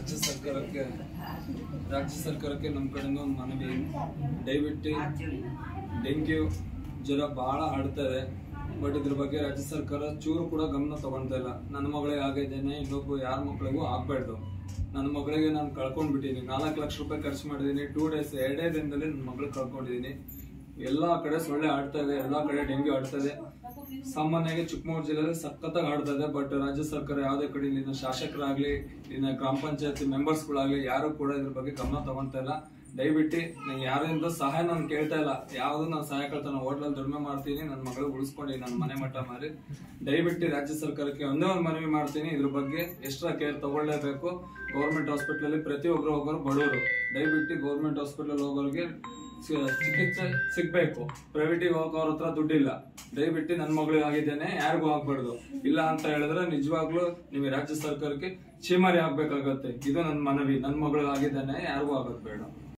ರಾಜ್ಯ ಸರ್ಕಾರಕ್ಕೆ ರಾಜ್ಯ ಸರ್ಕಾರಕ್ಕೆ ನಮ್ಮ ಕಡೆಯಿಂದ ಒಂದು ಮನವಿ ದಯವಿಟ್ಟು ಡೆಂಗ್ಯೂ ಜ್ವರ ಭಾಳ ಹರಡ್ತದೆ ಬಟ್ ಇದ್ರ ಬಗ್ಗೆ ರಾಜ್ಯ ಸರ್ಕಾರ ಚೂರು ಕೂಡ ಗಮನ ತಗೊಳ್ತಾ ಇಲ್ಲ ನನ್ನ ಮಗಳಿಗೆ ಆಗಿದ್ದೇನೆ ಇನ್ನೊಬ್ಬ ಯಾರ ಮಕ್ಳಿಗೂ ಆಗ್ಬಾರ್ದು ನನ್ನ ಮಗಳಿಗೆ ನಾನು ಕಳ್ಕೊಂಡ್ಬಿಟ್ಟಿನಿ ನಾಲ್ಕು ಲಕ್ಷ ರೂಪಾಯಿ ಖರ್ಚು ಮಾಡಿದ್ದೀನಿ ಟೂ ಡೇಸ್ ಎರಡೇ ದಿನದಲ್ಲಿ ನನ್ನ ಮಗಳಿಗೆ ಕಳ್ಕೊಂಡಿದ್ದೀನಿ ಎಲ್ಲಾ ಕಡೆ ಸೊಳ್ಳೆ ಆಡ್ತಾ ಇದೆ ಎಲ್ಲಾ ಕಡೆ ಡೆಂಗ್ಯೂ ಆಡ್ತಾ ಇದೆ ಸಾಮಾನ್ಯವಾಗಿ ಚಿಕ್ಕಮಗಳೂರು ಜಿಲ್ಲೆಯಲ್ಲಿ ಸಖತ್ತಾಗಿ ಆಡ್ತಾ ಇದೆ ಬಟ್ ರಾಜ್ಯ ಸರ್ಕಾರ ಯಾವುದೇ ಕಡೆ ಇಲ್ಲಿನ ಶಾಸಕರಾಗ್ಲಿ ಇಲ್ಲಿನ ಗ್ರಾಮ ಪಂಚಾಯತಿ ಮೆಂಬರ್ಸ್ಗಳಾಗ್ಲಿ ಯಾರು ಕೂಡ ಇದ್ರ ಬಗ್ಗೆ ಗಮನ ತಗೊಂತಾ ಇಲ್ಲ ದಯವಿಟ್ಟು ನಂಗೆ ಯಾರಿಂದ ಸಹಾಯ ನಾನು ಕೇಳ್ತಾ ಇಲ್ಲ ಯಾವ್ದು ನಾನು ಸಹಾಯ ಕೇಳ್ತಾನೆ ಹೋಟ್ಲಲ್ಲಿ ದುಡಿಮೆ ಮಾಡ್ತೀನಿ ನನ್ನ ಮಗಳು ಉಳಿಸ್ಕೊಂಡು ನನ್ನ ಮನೆ ಮಟ್ಟ ಮಾರಿ ದಯವಿಟ್ಟು ರಾಜ್ಯ ಸರ್ಕಾರಕ್ಕೆ ಒಂದೇ ಒಂದು ಮನವಿ ಮಾಡ್ತೀನಿ ಇದ್ರ ಬಗ್ಗೆ ಎಕ್ಸ್ಟ್ರಾ ಕೇರ್ ತಗೊಳ್ಳೇಬೇಕು ಗೌರ್ಮೆಂಟ್ ಹಾಸ್ಪಿಟಲ್ ಪ್ರತಿಯೊಬ್ಬರು ಹೋಗೋರು ಬಡವರು ದಯವಿಟ್ಟು ಗೌರ್ಮೆಂಟ್ ಹಾಸ್ಪಿಟಲ್ ಹೋಗೋರಿಗೆ ಸಿ- ಚಿಕಿತ್ಸೆ ಸಿಗ್ಬೇಕು ಪ್ರೈವೇಟಿಗೆ ಹೋಗೋರ ಹತ್ರ ದುಡ್ಡಿಲ್ಲ ದಯವಿಟ್ಟು ನನ್ನ ಮಗಳಿಗೆ ಆಗಿದ್ದೇನೆ ಯಾರಿಗೂ ಆಗ್ಬಾರ್ದು ಇಲ್ಲ ಅಂತ ಹೇಳಿದ್ರೆ ನಿಜವಾಗ್ಲೂ ನಿಮಗೆ ರಾಜ್ಯ ಸರ್ಕಾರಕ್ಕೆ ಚೀಮಾರಿ ಆಗ್ಬೇಕಾಗತ್ತೆ ಇದು ನನ್ನ ಮನವಿ ನನ್ನ ಮಗಳಿಗೆ ಆಗಿದ್ದೇನೆ ಯಾರಿಗೂ ಆಗೋದು ಬೇಡ